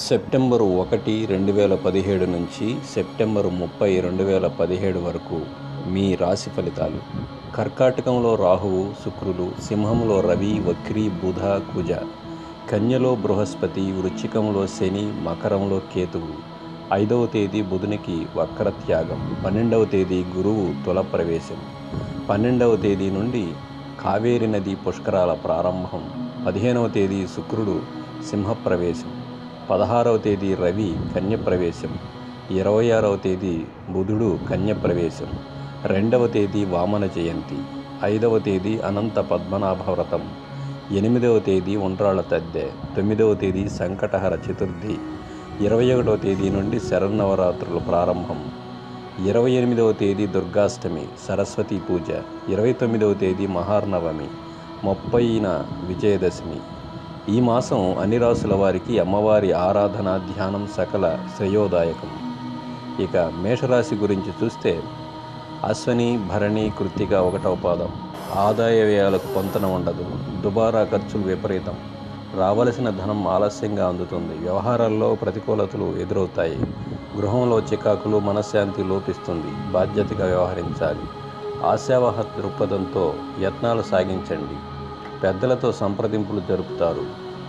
September ఒకటి రెండు వేల పదిహేడు నుంచి సెప్టెంబరు ముప్పై రెండు వేల పదిహేడు వరకు మీ రాశి ఫలితాలు కర్కాటకంలో రాహువు శుక్రులు సింహంలో రవి వక్రి బుధ కుజ కన్యలో బృహస్పతి వృచ్చికంలో శని మకరంలో కేతువు ఐదవ తేదీ బుధునికి వక్రత్యాగం పన్నెండవ తేదీ గురువు తుల ప్రవేశం పన్నెండవ తేదీ నుండి కావేరి నది పుష్కరాల ప్రారంభం పదిహేనవ తేదీ శుక్రుడు సింహప్రవేశం పదహారవ తేదీ రవి కన్యప్రవేశం ఇరవై ఆరవ తేదీ బుధుడు కన్యప్రవేశం రెండవ తేదీ వామన జయంతి ఐదవ తేదీ అనంత పద్మనాభ వ్రతం ఎనిమిదవ తేదీ ఉండ్రాళ్ళ తద్దె తొమ్మిదవ తేదీ సంకటహర చతుర్థి ఇరవై ఒకటవ తేదీ నుండి శరన్నవరాత్రులు ప్రారంభం ఇరవై ఎనిమిదవ తేదీ దుర్గాష్టమి సరస్వతి పూజ ఇరవై తొమ్మిదవ తేదీ మహార్నవమి ముప్పైన విజయదశమి ఈ మాసం అన్ని రాసుల వారికి అమ్మవారి ఆరాధన ధ్యానం సకల శ్రేయోదాయకం ఇక మేషరాశి గురించి చూస్తే అశ్వని భరణి కృత్తిక ఒకటవ పాదం ఆదాయ వ్యయాలకు పొంతన ఉండదు దుబారా ఖర్చులు విపరీతం రావలసిన ధనం ఆలస్యంగా అందుతుంది వ్యవహారాల్లో ప్రతికూలతలు ఎదురవుతాయి గృహంలో చికాకులు మనశ్శాంతి లోపిస్తుంది బాధ్యతగా వ్యవహరించాలి ఆశావహ దృక్పథంతో యత్నాలు సాగించండి పెద్దలతో సంప్రదింపులు జరుపుతారు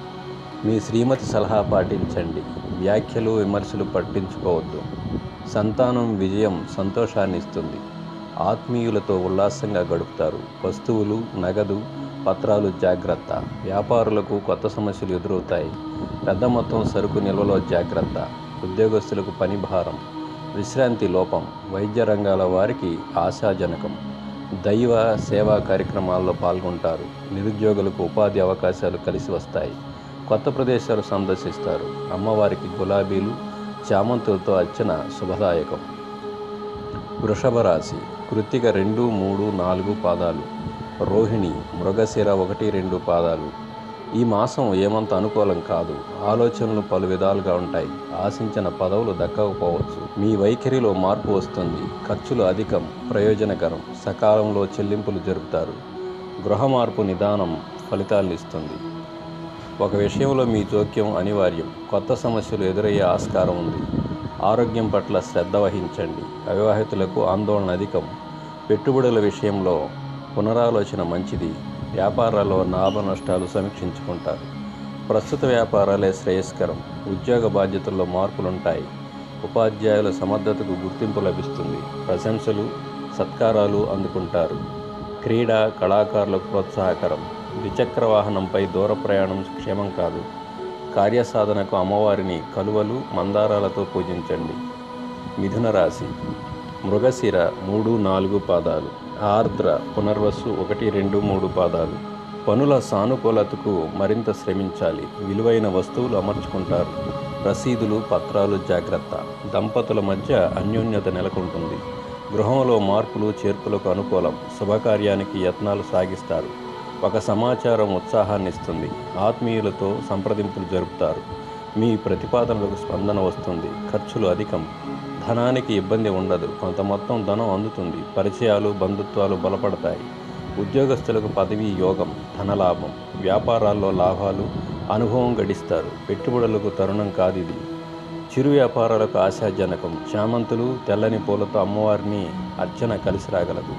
మీ శ్రీమతి సలహా పాటించండి వ్యాఖ్యలు విమర్శలు పట్టించుకోవద్దు సంతానం విజయం సంతోషాన్ని ఇస్తుంది ఆత్మీయులతో ఉల్లాసంగా గడుపుతారు వస్తువులు నగదు పత్రాలు జాగ్రత్త వ్యాపారులకు కొత్త సమస్యలు ఎదురవుతాయి పెద్ద మొత్తం సరుకు నిల్వలో జాగ్రత్త ఉద్యోగస్తులకు పని భారం విశ్రాంతి లోపం వైద్య రంగాల వారికి ఆశాజనకం దైవ సేవా కార్యక్రమాల్లో పాల్గొంటారు నిరుద్యోగులకు ఉపాధి అవకాశాలు కలిసి వస్తాయి కొత్త ప్రదేశాలు సందర్శిస్తారు అమ్మవారికి గులాబీలు చామంతులతో అర్చన శుభదాయకం వృషభ రాశి కృత్తిక రెండు మూడు నాలుగు పాదాలు రోహిణి మృగశిర ఒకటి రెండు పాదాలు ఈ మాసం ఏమంత అనుకూలం కాదు ఆలోచనలు పలు విధాలుగా ఉంటాయి ఆశించిన పదవులు దక్కకపోవచ్చు మీ వైఖరిలో మార్పు వస్తుంది ఖర్చులు అధికం ప్రయోజనకరం సకాలంలో చెల్లింపులు జరుపుతారు గృహ మార్పు నిదానం ఫలితాలను ఇస్తుంది ఒక విషయంలో మీ జోక్యం అనివార్యం కొత్త సమస్యలు ఎదురయ్యే ఆస్కారం ఉంది ఆరోగ్యం పట్ల శ్రద్ధ వహించండి అవివాహితులకు ఆందోళన అధికం పెట్టుబడుల విషయంలో పునరాలోచన మంచిది వ్యాపారాల్లో లాభ నష్టాలు సమీక్షించుకుంటారు ప్రస్తుత వ్యాపారాలే శ్రేయస్కరం ఉద్యోగ బాధ్యతల్లో మార్పులుంటాయి ఉపాధ్యాయుల సమర్థతకు గుర్తింపు లభిస్తుంది ప్రశంసలు సత్కారాలు అందుకుంటారు క్రీడ కళాకారులకు ప్రోత్సాహకరం ద్విచక్ర వాహనంపై దూర ప్రయాణం క్షేమం కాదు కార్యసాధనకు అమ్మవారిని కలువలు మందారాలతో పూజించండి మిథున రాశి మృగశిర మూడు నాలుగు పాదాలు ఆర్ద్ర పునర్వసు ఒకటి రెండు మూడు పాదాలు పనుల సానుకూలతకు మరింత శ్రమించాలి విలువైన వస్తువులు అమర్చుకుంటారు రసీదులు పత్రాలు జాగ్రత్త దంపతుల మధ్య అన్యోన్యత నెలకొంటుంది గృహంలో మార్పులు చేర్పులకు అనుకూలం శుభకార్యానికి యత్నాలు సాగిస్తారు ఒక సమాచారం ఉత్సాహాన్ని ఇస్తుంది ఆత్మీయులతో సంప్రదింపులు జరుపుతారు మీ ప్రతిపాదనలకు స్పందన వస్తుంది ఖర్చులు అధికం ధనానికి ఇబ్బంది ఉండదు కొంత మొత్తం ధనం అందుతుంది పరిచయాలు బంధుత్వాలు బలపడతాయి ఉద్యోగస్తులకు పదవి యోగం ధనలాభం వ్యాపారాల్లో లాభాలు అనుభవం గడిస్తారు పెట్టుబడులకు తరుణం కాదిది చిరు వ్యాపారాలకు ఆశాజనకం చామంతులు తెల్లని పూలతో అమ్మవారిని అర్చన కలిసి రాగలదు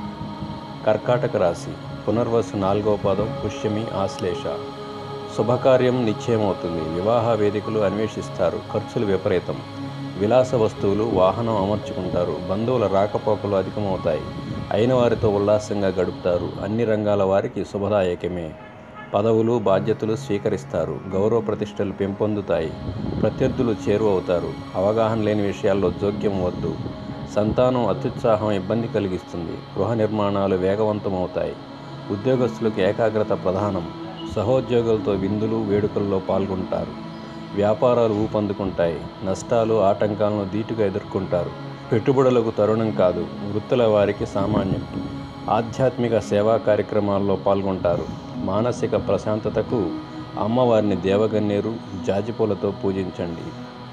కర్కాటక రాశి పునర్వసు నాలుగవ పదం పుష్యమి ఆశ్లేష శుభకార్యం నిశ్చయమవుతుంది వివాహ వేదికలు అన్వేషిస్తారు ఖర్చులు విపరీతం విలాస వస్తువులు వాహనం అమర్చుకుంటారు బంధువుల రాకపోకలు అధికమవుతాయి అయిన వారితో ఉల్లాసంగా గడుపుతారు అన్ని రంగాల వారికి శుభదాయకమే పదవులు బాధ్యతలు స్వీకరిస్తారు గౌరవ ప్రతిష్టలు పెంపొందుతాయి ప్రత్యర్థులు చేరువవుతారు అవగాహన లేని విషయాల్లో జోక్యం వద్దు సంతానం అత్యుత్సాహం ఇబ్బంది కలిగిస్తుంది గృహ నిర్మాణాలు వేగవంతమవుతాయి ఉద్యోగస్తులకు ఏకాగ్రత ప్రధానం సహోద్యోగులతో విందులు వేడుకల్లో పాల్గొంటారు వ్యాపారాలు ఊపందుకుంటాయి నష్టాలు ఆటంకాలను ధీటుగా ఎదుర్కొంటారు పెట్టుబడులకు తరుణం కాదు వృత్తుల వారికి సామాన్యం ఆధ్యాత్మిక సేవా కార్యక్రమాల్లో పాల్గొంటారు మానసిక ప్రశాంతతకు అమ్మవారిని దేవగన్నేరు జాజిపూలతో పూజించండి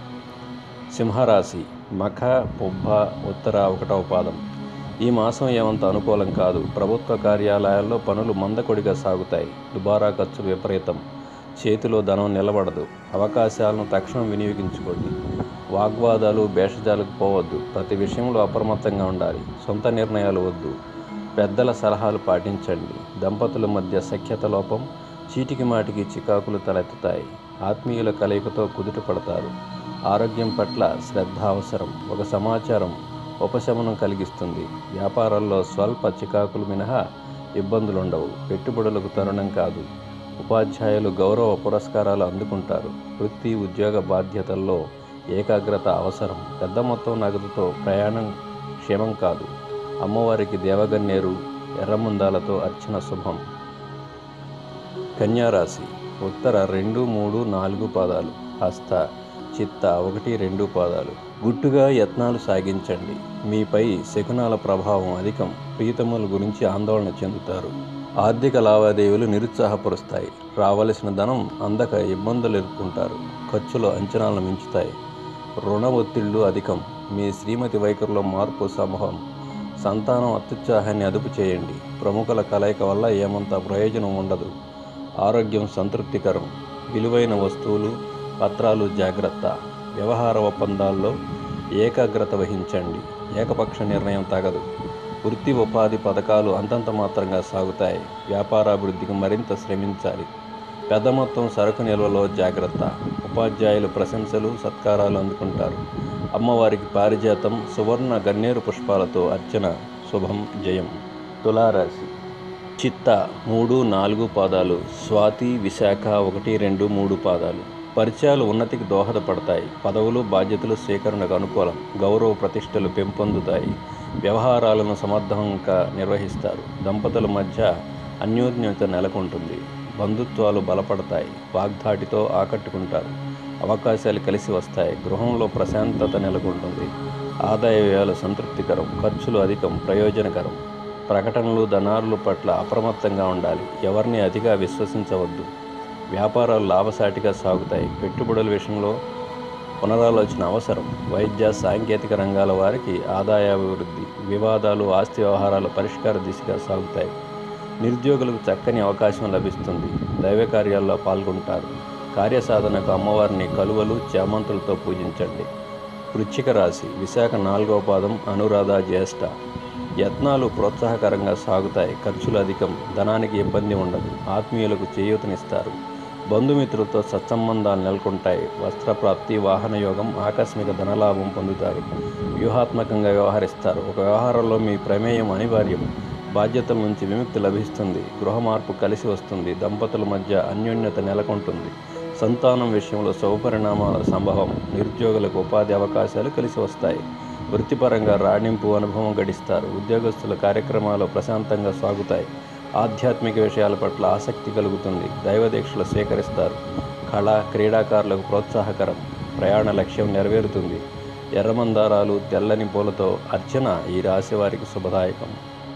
సింహరాశి మఖ పుబ్బ ఉత్తర ఒకటవ పాదం ఈ మాసం ఏమంత అనుకూలం కాదు ప్రభుత్వ కార్యాలయాల్లో పనులు మందకొడిగా సాగుతాయి దుబారా ఖర్చులు విపరీతం చేతిలో ధనం నిలబడదు అవకాశాలను తక్షణం వినియోగించుకోండి వాగ్వాదాలు భేషజాలకు పోవద్దు ప్రతి విషయంలో అప్రమత్తంగా ఉండాలి సొంత నిర్ణయాలు వద్దు పెద్దల సలహాలు పాటించండి దంపతుల మధ్య సఖ్యత లోపం చీటికి మాటికి చికాకులు తలెత్తుతాయి ఆత్మీయుల కలయికతో కుదుట పడతారు ఆరోగ్యం పట్ల శ్రద్ధ అవసరం ఒక సమాచారం ఉపశమనం కలిగిస్తుంది వ్యాపారాల్లో స్వల్ప చికాకులు మినహా ఇబ్బందులుండవు పెట్టుబడులకు తరుణం కాదు ఉపాధ్యాయులు గౌరవ పురస్కారాలు అందుకుంటారు వృత్తి ఉద్యోగ బాధ్యతల్లో ఏకాగ్రత అవసరం పెద్ద మొత్తం నగదుతో ప్రయాణం క్షేమం కాదు అమ్మవారికి దేవగన్నేరు ఎర్రముందాలతో అర్చన శుభం కన్యారాశి ఉత్తర రెండు మూడు నాలుగు పాదాలు హస్త చిత్త ఒకటి రెండు పాదాలు గుట్టుగా యత్నాలు సాగించండి మీపై శకునాల ప్రభావం అధికం ప్రీతముల గురించి ఆందోళన చెందుతారు ఆర్థిక లావాదేవీలు నిరుత్సాహపరుస్తాయి రావలసిన ధనం అందక ఇబ్బందులు ఎదుర్కొంటారు ఖర్చులు అంచనాలను మించుతాయి రుణ ఒత్తిళ్లు అధికం మీ శ్రీమతి వైఖరిలో మార్పు సమూహం సంతానం అత్యుత్సాహాన్ని అదుపు చేయండి ప్రముఖుల కలయిక వల్ల ఏమంత ప్రయోజనం ఉండదు ఆరోగ్యం సంతృప్తికరం విలువైన వస్తువులు పత్రాలు జాగ్రత్త వ్యవహార ఒప్పందాల్లో ఏకాగ్రత వహించండి ఏకపక్ష నిర్ణయం తగదు వృత్తి ఉపాధి పథకాలు అంతంత మాత్రంగా సాగుతాయి వ్యాపారాభివృద్ధికి మరింత శ్రమించాలి పెద్ద మొత్తం సరుకు నిల్వలో జాగ్రత్త ఉపాధ్యాయులు ప్రశంసలు సత్కారాలు అందుకుంటారు అమ్మవారికి పారిజాతం సువర్ణ గన్నేరు పుష్పాలతో అర్చన శుభం జయం తులారాశి చిత్త మూడు నాలుగు పాదాలు స్వాతి విశాఖ ఒకటి రెండు మూడు పాదాలు పరిచయాలు ఉన్నతికి దోహదపడతాయి పదవులు బాధ్యతలు స్వీకరణకు అనుకూలం గౌరవ ప్రతిష్టలు పెంపొందుతాయి వ్యవహారాలను సమర్థంగా నిర్వహిస్తారు దంపతుల మధ్య అన్యోన్యత నెలకొంటుంది బంధుత్వాలు బలపడతాయి వాగ్దాటితో ఆకట్టుకుంటారు అవకాశాలు కలిసి వస్తాయి గృహంలో ప్రశాంతత నెలకొంటుంది ఆదాయ వ్యయాలు సంతృప్తికరం ఖర్చులు అధికం ప్రయోజనకరం ప్రకటనలు ధనారుల పట్ల అప్రమత్తంగా ఉండాలి ఎవరిని అతిగా విశ్వసించవద్దు వ్యాపారాలు లాభసాటిగా సాగుతాయి పెట్టుబడుల విషయంలో పునరాలోచన అవసరం వైద్య సాంకేతిక రంగాల వారికి ఆదాయాభివృద్ధి వివాదాలు ఆస్తి వ్యవహారాల పరిష్కార దిశగా సాగుతాయి నిరుద్యోగులకు చక్కని అవకాశం లభిస్తుంది దైవ కార్యాల్లో పాల్గొంటారు కార్యసాధనకు అమ్మవారిని కలువలు చామంతులతో పూజించండి వృశ్చిక రాశి విశాఖ నాలుగవ పాదం అనురాధ జ్యేష్ఠ యత్నాలు ప్రోత్సాహకరంగా సాగుతాయి ఖర్చులు అధికం ధనానికి ఇబ్బంది ఉండదు ఆత్మీయులకు చేయూతనిస్తారు బంధుమిత్రులతో సత్సంబంధాలు నెలకొంటాయి వస్త్రప్రాప్తి వాహన యోగం ఆకస్మిక ధనలాభం పొందుతారు వ్యూహాత్మకంగా వ్యవహరిస్తారు ఒక వ్యవహారంలో మీ ప్రమేయం అనివార్యం బాధ్యతల నుంచి విముక్తి లభిస్తుంది గృహ మార్పు కలిసి వస్తుంది దంపతుల మధ్య అన్యోన్యత నెలకొంటుంది సంతానం విషయంలో శుభపరిణామాల సంభవం నిరుద్యోగులకు ఉపాధి అవకాశాలు కలిసి వస్తాయి వృత్తిపరంగా రాణింపు అనుభవం గడిస్తారు ఉద్యోగస్తుల కార్యక్రమాలు ప్రశాంతంగా సాగుతాయి ఆధ్యాత్మిక విషయాల పట్ల ఆసక్తి కలుగుతుంది దైవదీక్షలు స్వీకరిస్తారు కళ క్రీడాకారులకు ప్రోత్సాహకరం ప్రయాణ లక్ష్యం నెరవేరుతుంది ఎర్రమందారాలు తెల్లని పూలతో అర్చన ఈ రాశి వారికి శుభదాయకం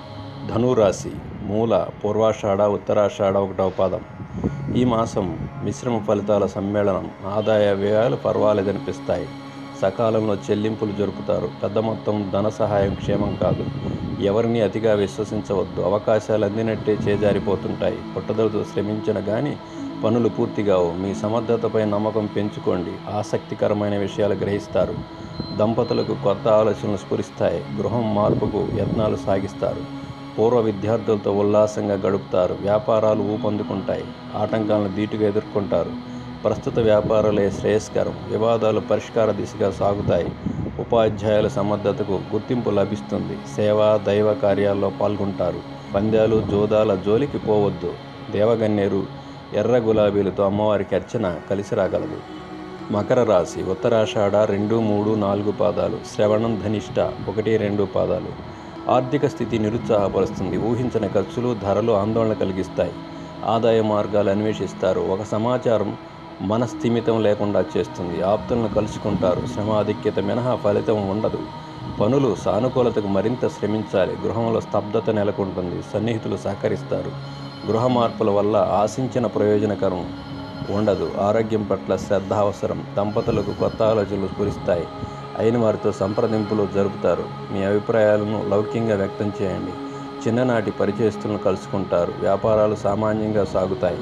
ధనురాశి మూల పూర్వాషాఢ ఉత్తరాషాఢ ఒకటవ పాదం ఈ మాసం మిశ్రమ ఫలితాల సమ్మేళనం ఆదాయ వ్యయాలు పర్వాలేదనిపిస్తాయి సకాలంలో చెల్లింపులు జరుపుతారు పెద్ద మొత్తం ధన సహాయం క్షేమం కాదు ఎవరిని అతిగా విశ్వసించవద్దు అవకాశాలు అందినట్టే చేజారిపోతుంటాయి పట్టుదలతో శ్రమించిన కానీ పనులు పూర్తిగావు మీ సమర్థతపై నమ్మకం పెంచుకోండి ఆసక్తికరమైన విషయాలు గ్రహిస్తారు దంపతులకు కొత్త ఆలోచనలు స్ఫురిస్తాయి గృహం మార్పుకు యత్నాలు సాగిస్తారు పూర్వ విద్యార్థులతో ఉల్లాసంగా గడుపుతారు వ్యాపారాలు ఊపందుకుంటాయి ఆటంకాలను ధీటుగా ఎదుర్కొంటారు ప్రస్తుత వ్యాపారాలే శ్రేయస్కరం వివాదాలు పరిష్కార దిశగా సాగుతాయి ఉపాధ్యాయుల సమర్థతకు గుర్తింపు లభిస్తుంది సేవా దైవ కార్యాల్లో పాల్గొంటారు పందాలు జోదాల జోలికి పోవద్దు దేవగన్నేరు ఎర్ర గులాబీలతో అమ్మవారికి అర్చన కలిసి రాగలదు మకర రాశి ఉత్తరాషాఢ రెండు మూడు నాలుగు పాదాలు శ్రవణం ధనిష్ట ఒకటి రెండు పాదాలు ఆర్థిక స్థితి నిరుత్సాహపరుస్తుంది ఊహించని ఖర్చులు ధరలు ఆందోళన కలిగిస్తాయి ఆదాయ మార్గాలు అన్వేషిస్తారు ఒక సమాచారం మనస్థిమితం లేకుండా చేస్తుంది ఆప్తులను కలుసుకుంటారు శ్రమాధిక్యత మినహా ఫలితం ఉండదు పనులు సానుకూలతకు మరింత శ్రమించాలి గృహంలో స్తబ్దత నెలకొంటుంది సన్నిహితులు సహకరిస్తారు గృహ మార్పుల వల్ల ఆశించిన ప్రయోజనకరం ఉండదు ఆరోగ్యం పట్ల శ్రద్ధ అవసరం దంపతులకు కొత్త ఆలోచనలు స్ఫురిస్తాయి అయిన వారితో సంప్రదింపులు జరుపుతారు మీ అభిప్రాయాలను లౌక్యంగా వ్యక్తం చేయండి చిన్ననాటి పరిచయస్తులను కలుసుకుంటారు వ్యాపారాలు సామాన్యంగా సాగుతాయి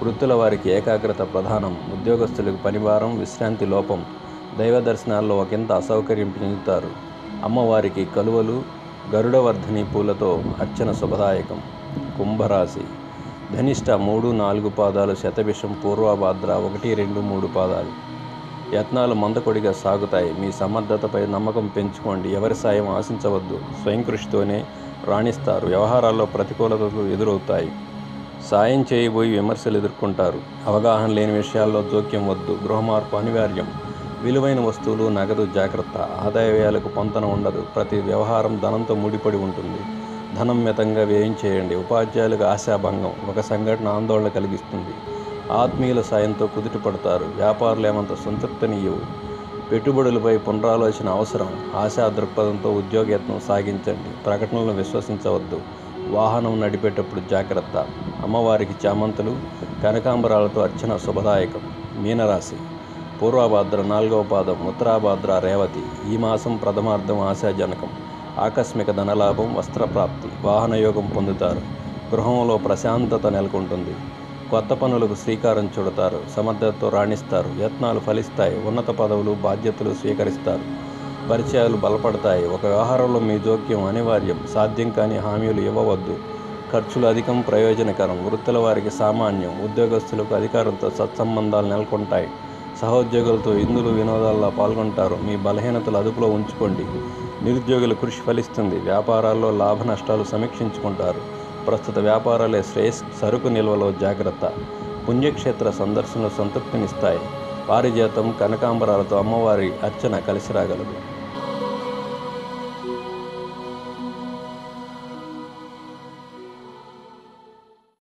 వృత్తుల వారికి ఏకాగ్రత ప్రధానం ఉద్యోగస్తులకు పనిభారం విశ్రాంతి లోపం దైవ దర్శనాల్లో ఒకంత అసౌకర్యం చెందుతారు అమ్మవారికి కలువలు గరుడవర్ధని పూలతో అర్చన శుభదాయకం కుంభరాశి ధనిష్ట మూడు నాలుగు పాదాలు శతభిషం పూర్వభాద్ర ఒకటి రెండు మూడు పాదాలు యత్నాలు మందకొడిగా సాగుతాయి మీ సమర్థతపై నమ్మకం పెంచుకోండి ఎవరి సాయం ఆశించవద్దు స్వయం కృషితోనే రాణిస్తారు వ్యవహారాల్లో ప్రతికూలతలు ఎదురవుతాయి సాయం చేయబోయి విమర్శలు ఎదుర్కొంటారు అవగాహన లేని విషయాల్లో జోక్యం వద్దు గృహమార్పు అనివార్యం విలువైన వస్తువులు నగదు జాగ్రత్త ఆదాయ వ్యయాలకు పొంతన ఉండదు ప్రతి వ్యవహారం ధనంతో ముడిపడి ఉంటుంది ధనం మితంగా వ్యయం చేయండి ఉపాధ్యాయులకు ఆశాభంగం ఒక సంఘటన ఆందోళన కలిగిస్తుంది ఆత్మీయుల సాయంతో కుదుట పడతారు వ్యాపారులు ఏమంత సంతృప్తినియ్యవు పెట్టుబడులపై పునరాలోచన అవసరం ఆశా దృక్పథంతో ఉద్యోగయత్నం సాగించండి ప్రకటనలను విశ్వసించవద్దు వాహనం నడిపేటప్పుడు జాగ్రత్త అమ్మవారికి చామంతులు కనకాంబరాలతో అర్చన శుభదాయకం మీనరాశి పూర్వభాద్ర నాలుగవ పాదం ఉత్తరాభాద్ర రేవతి ఈ మాసం ప్రథమార్థం ఆశాజనకం ఆకస్మిక ధనలాభం వస్త్రప్రాప్తి వాహనయోగం పొందుతారు గృహంలో ప్రశాంతత నెలకొంటుంది కొత్త పనులకు శ్రీకారం చుడతారు సమర్థతతో రాణిస్తారు యత్నాలు ఫలిస్తాయి ఉన్నత పదవులు బాధ్యతలు స్వీకరిస్తారు పరిచయాలు బలపడతాయి ఒక వ్యవహారంలో మీ జోక్యం అనివార్యం సాధ్యం కాని హామీలు ఇవ్వవద్దు ఖర్చులు అధికం ప్రయోజనకరం వృత్తుల వారికి సామాన్యం ఉద్యోగస్తులకు అధికారులతో సత్సంబంధాలు నెలకొంటాయి సహోద్యోగులతో ఇందులు వినోదాల్లో పాల్గొంటారు మీ బలహీనతలు అదుపులో ఉంచుకోండి నిరుద్యోగుల కృషి ఫలిస్తుంది వ్యాపారాల్లో లాభ నష్టాలు సమీక్షించుకుంటారు ప్రస్తుత వ్యాపారాలే శ్రేయస్ సరుకు నిల్వలో జాగ్రత్త పుణ్యక్షేత్ర సందర్శనలు సంతృప్తినిస్తాయి పారిజాతం కనకాంబరాలతో అమ్మవారి అర్చన కలిసి రాగలదు